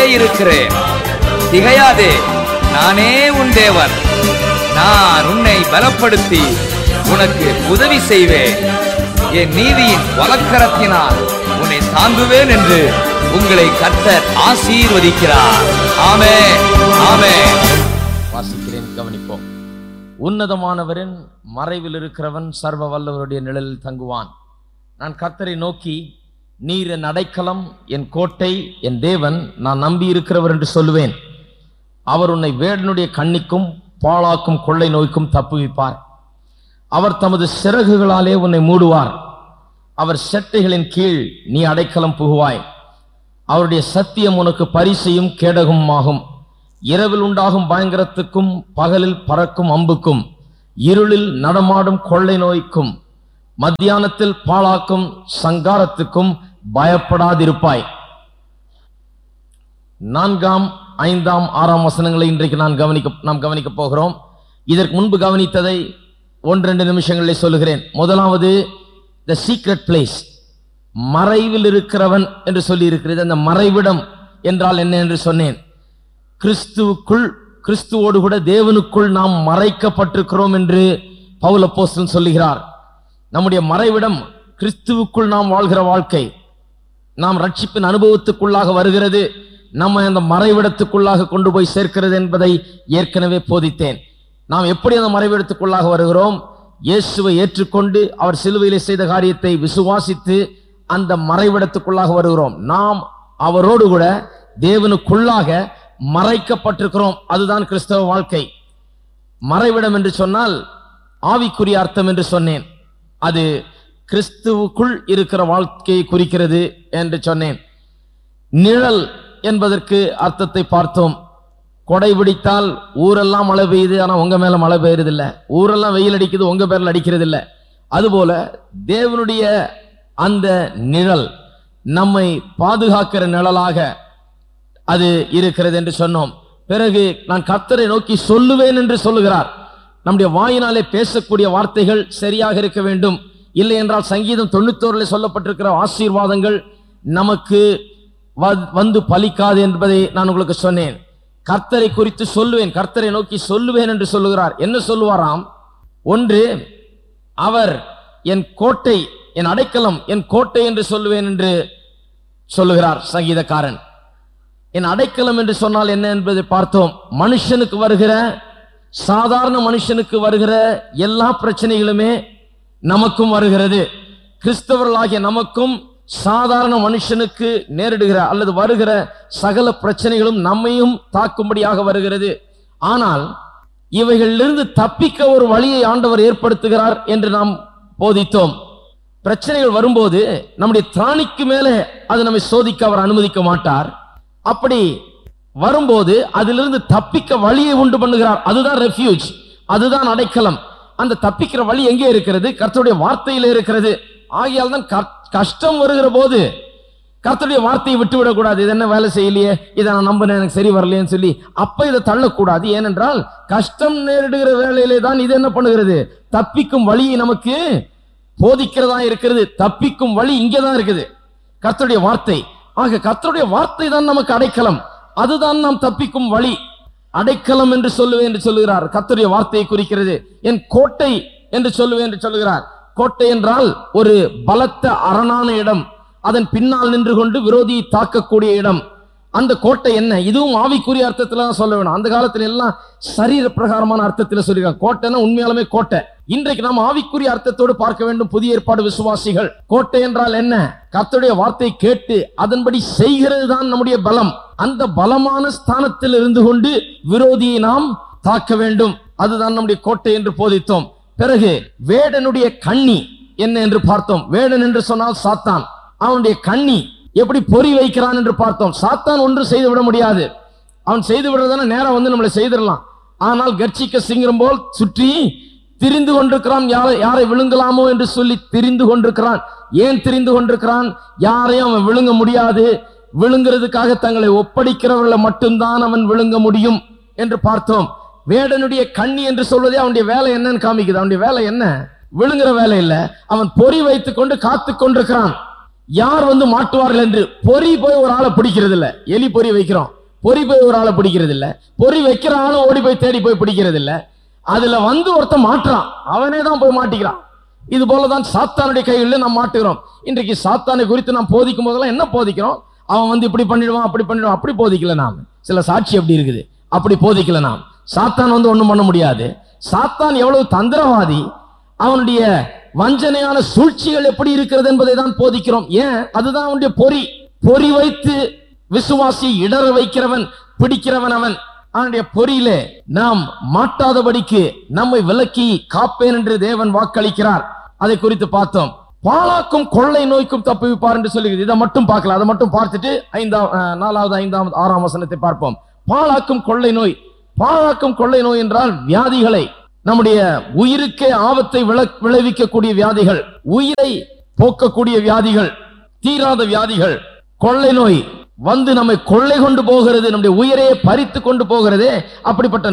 இருக்கிறேன் திகையாதே நானே உன் தேவன் நான் உன்னை பலப்படுத்தி உனக்கு உதவி செய்வேன் என் நீதியின் வலக்கரத்தினால் உன்னை தாங்குவேன் என்று உங்களை கர்த்தர் ஆசீர்வதிக்கிறார் ஆமே ஆமே வாசிக்கிறேன் கவனிப்போம் உன்னதமானவரின் மறைவில் இருக்கிறவன் சர்வ வல்லவருடைய நிழலில் தங்குவான் நான் கர்த்தரை நோக்கி நீர் என் அடைக்கலம் என் கோட்டை என் தேவன் நான் நம்பி இருக்கிறவர் என்று சொல்லுவேன் அவர் உன்னை வேடனுடைய கண்ணிக்கும் பாழாக்கும் கொள்ளை நோய்க்கும் தப்புவிப்பார் அவர் தமது சிறகுகளாலே உன்னை மூடுவார் அவர் செட்டைகளின் கீழ் நீ அடைக்கலம் புகுவாய் அவருடைய சத்தியம் உனக்கு பரிசையும் கேடகமும் ஆகும் இரவில் உண்டாகும் பயங்கரத்துக்கும் பகலில் பறக்கும் அம்புக்கும் இருளில் நடமாடும் கொள்ளை நோய்க்கும் மத்தியானத்தில் பாழாக்கும் சங்காரத்துக்கும் பயப்படாதிருப்பாய் நான்காம் ஐந்தாம் ஆறாம் வசனங்களை இன்றைக்கு நான் கவனிக்க நாம் கவனிக்க போகிறோம் இதற்கு முன்பு கவனித்ததை ஒன்று நிமிஷங்களில் சொல்லுகிறேன் முதலாவது த சீக்ரெட் பிளேஸ் மறைவில் இருக்கிறவன் என்று சொல்லி இருக்கிறது அந்த மறைவிடம் என்றால் என்ன என்று சொன்னேன் கிறிஸ்துவுக்குள் கிறிஸ்துவோடு கூட தேவனுக்குள் நாம் மறைக்கப்பட்டிருக்கிறோம் என்று பவுல் அப்போஸ்தலன் சொல்லுகிறார் நம்முடைய மறைவிடம் கிறிஸ்துவுக்குள் நாம் வாழ்கிற வாழ்க்கை நாம் ரட்சிப்பின் அனுபவத்துக்குள்ளாக வருகிறது நம்ம அந்த மறைவிடத்துக்குள்ளாக கொண்டு போய் சேர்க்கிறது என்பதை ஏற்கனவே போதித்தேன் நாம் எப்படி அந்த மறைவிடத்துக்குள்ளாக வருகிறோம் இயேசுவை ஏற்றுக்கொண்டு அவர் சிலுவையிலே செய்த காரியத்தை விசுவாசித்து அந்த மறைவிடத்துக்குள்ளாக வருகிறோம் நாம் அவரோடு கூட தேவனுக்குள்ளாக மறைக்கப்பட்டிருக்கிறோம் அதுதான் கிறிஸ்தவ வாழ்க்கை மறைவிடம் என்று சொன்னால் ஆவிக்குரிய அர்த்தம் என்று சொன்னேன் அது கிறிஸ்துவுக்குள் இருக்கிற வாழ்க்கையை குறிக்கிறது என்று சொன்னேன் நிழல் என்பதற்கு அர்த்தத்தை பார்த்தோம் கொடை பிடித்தால் ஊரெல்லாம் மழை பெய்யுது ஆனா உங்க மேல மழை பெய்யுறது இல்ல ஊரெல்லாம் வெயில் அடிக்குது உங்க பேர்ல அடிக்கிறது இல்ல அதுபோல தேவனுடைய அந்த நிழல் நம்மை பாதுகாக்கிற நிழலாக அது இருக்கிறது என்று சொன்னோம் பிறகு நான் கர்த்தரை நோக்கி சொல்லுவேன் என்று சொல்லுகிறார் நம்முடைய வாயினாலே பேசக்கூடிய வார்த்தைகள் சரியாக இருக்க வேண்டும் இல்லை என்றால் சங்கீதம் தொண்ணூத்தோரில் சொல்லப்பட்டிருக்கிற ஆசீர்வாதங்கள் நமக்கு வ- வந்து பலிக்காது என்பதை நான் உங்களுக்கு சொன்னேன் கர்த்தரை குறித்து சொல்லுவேன் கர்த்தரை நோக்கி சொல்லுவேன் என்று சொல்லுகிறார் என்ன சொல்லுவாராம் ஒன்று அவர் என் கோட்டை என் அடைக்கலம் என் கோட்டை என்று சொல்லுவேன் என்று சொல்லுகிறார் சங்கீதக்காரன் என் அடைக்கலம் என்று சொன்னால் என்ன என்பதை பார்த்தோம் மனுஷனுக்கு வருகிற சாதாரண மனுஷனுக்கு வருகிற எல்லா பிரச்சனைகளுமே நமக்கும் வருகிறது கிறிஸ்தவர்களாகிய நமக்கும் சாதாரண மனுஷனுக்கு நேரிடுகிற அல்லது வருகிற சகல பிரச்சனைகளும் நம்மையும் தாக்கும்படியாக வருகிறது ஆனால் இவைகளிலிருந்து தப்பிக்க ஒரு வழியை ஆண்டவர் ஏற்படுத்துகிறார் என்று நாம் போதித்தோம் பிரச்சனைகள் வரும்போது நம்முடைய திராணிக்கு மேலே அது நம்மை சோதிக்க அவர் அனுமதிக்க மாட்டார் அப்படி வரும்போது அதிலிருந்து தப்பிக்க வழியை உண்டு பண்ணுகிறார் அதுதான் ரெஃப்யூஜ் அதுதான் அடைக்கலம் அந்த தப்பிக்கிற வழி எங்கே இருக்கிறது கர்த்தருடைய வார்த்தையில இருக்கிறது ஆகையால் தான் கர்- கஷ்டம் வருகிற போது கர்த்தருடைய வார்த்தையை விட்டு விடக்கூடாது இது என்ன வேலை செய்யலையே இதை நான் நம்பினேன் எனக்கு சரி வரலையேன்னு சொல்லி அப்ப இதை தள்ளக்கூடாது ஏனென்றால் கஷ்டம் நேரிடுகிற வேலையிலே தான் இது என்ன பண்ணுகிறது தப்பிக்கும் வழியை நமக்கு போதிக்கிறதா இருக்கிறது தப்பிக்கும் வழி இங்கே தான் இருக்குது கர்த்தருடைய வார்த்தை ஆக கர்த்தருடைய வார்த்தை தான் நமக்கு அடைக்கலம் அதுதான் நாம் தப்பிக்கும் வழி அடைக்கலம் என்று சொல்லுவேன் என்று சொல்லுகிறார் கர்த்தருடைய வார்த்தையை குறிக்கிறது என் கோட்டை என்று சொல்லுவேன் என்று சொல்லுகிறார் கோட்டை என்றால் ஒரு பலத்த அரணான இடம் அதன் பின்னால் நின்று கொண்டு விரோதியை தாக்கக்கூடிய இடம் அந்த கோட்டை என்ன இதுவும் ஆவிக்குரிய அர்த்தத்துல தான் சொல்ல வேணும் அந்த காலத்துல எல்லாம் சரீர பிரகாரமான அர்த்தத்துல சொல்லிருக்காங்க கோட்டைன்னா உண்மையாலுமே கோட்டை இன்றைக்கு நாம் ஆவிக்குரிய அர்த்தத்தோடு பார்க்க வேண்டும் புதிய ஏற்பாடு விசுவாசிகள் கோட்டை என்றால் என்ன கர்த்தருடைய வார்த்தை கேட்டு அதன்படி செய்கிறது தான் நம்முடைய பலம் அந்த பலமான ஸ்தானத்தில் இருந்து கொண்டு விரோதியை நாம் தாக்க வேண்டும் அதுதான் நம்முடைய கோட்டை என்று போதித்தோம் பிறகு வேடனுடைய கண்ணி என்ன என்று பார்த்தோம் வேடன் என்று சொன்னால் சாத்தான் அவனுடைய கண்ணி எப்படி பொறி வைக்கிறான் என்று பார்த்தோம் சாத்தான் ஒன்று செய்து விட முடியாது அவன் செய்து விடுறதான நேரம் வந்து நம்மளை செய்திடலாம் ஆனால் கர்ச்சிக்க சிங்கம் போல் சுற்றி திரிந்து கொண்டிருக்கிறான் யாரை யாரை விழுங்கலாமோ என்று சொல்லி திரிந்து கொண்டிருக்கிறான் ஏன் திரிந்து கொண்டிருக்கிறான் யாரையும் அவன் விழுங்க முடியாது விழுங்குறதுக்காக தங்களை ஒப்படைக்கிறவர்களை மட்டும்தான் அவன் விழுங்க முடியும் என்று பார்த்தோம் வேடனுடைய கண்ணி என்று சொல்வதே அவனுடைய வேலை என்னன்னு காமிக்குது அவனுடைய வேலை என்ன விழுங்குற வேலை இல்ல அவன் பொறி வைத்துக் கொண்டு காத்து கொண்டிருக்கிறான் யார் வந்து மாட்டுவார்கள் என்று பொறி போய் ஒரு ஆளை பிடிக்கிறது இல்ல எலி பொறி வைக்கிறோம் பொறி போய் ஒரு ஆளை பிடிக்கிறது இல்ல பொறி வைக்கிற ஆளும் ஓடி போய் தேடி போய் பிடிக்கிறது இல்ல அதுல வந்து ஒருத்தன் மாட்டுறான் அவனே தான் போய் மாட்டிக்கிறான் இது போலதான் சாத்தானுடைய கைகளில் நாம் மாட்டுகிறோம் இன்றைக்கு சாத்தானை குறித்து நாம் போதிக்கும் போதெல்லாம் என்ன போதிக்கிறோம் அவன் வந்து இப்படி பண்ணிடுவான் அப்படி பண்ணிடுவான் அப்படி போதிக்கல நாம் சில சாட்சி அப்படி இருக்குது அப்படி போதிக்கல நாம் சாத்தான் வந்து ஒண்ணும் பண்ண முடியாது சாத்தான் எவ்வளவு தந்திரவாதி அவனுடைய வஞ்சனையான சூழ்ச்சிகள் எப்படி இருக்கிறது என்பதை தான் போதிக்கிறோம் ஏன் அதுதான் அவனுடைய பொறி பொறி வைத்து விசுவாசி இடற வைக்கிறவன் பிடிக்கிறவன் அவன் அவனுடைய பொறியிலே நாம் மாட்டாதபடிக்கு நம்மை விலக்கி காப்பேன் என்று தேவன் வாக்களிக்கிறார் அதை குறித்து பார்த்தோம் பாழாக்கும் கொள்ளை நோய்க்கும் தப்புவிப்பார் என்று சொல்லுகிறது இதை மட்டும் பார்க்கலாம் அதை மட்டும் பார்த்துட்டு ஐந்தாம் அஹ், நாலாவது ஐந்தாவது ஆறாம் வசனத்தை பார்ப்போம் பாழாக்கும் கொள்ளை நோய் பாழாக்கும் கொள்ளை நோய் என்றால் வியாதிகளை நம்முடைய உயிருக்கே ஆபத்தை விள- விளைவிக்கக்கூடிய வியாதிகள் உயிரை போக்கக்கூடிய வியாதிகள் தீராத வியாதிகள் கொள்ளை நோய் வந்து நம்மை கொள்ளை கொண்டு போகிறது நம்முடைய உயிரையே பறித்து கொண்டு போகிறதே அப்படிப்பட்ட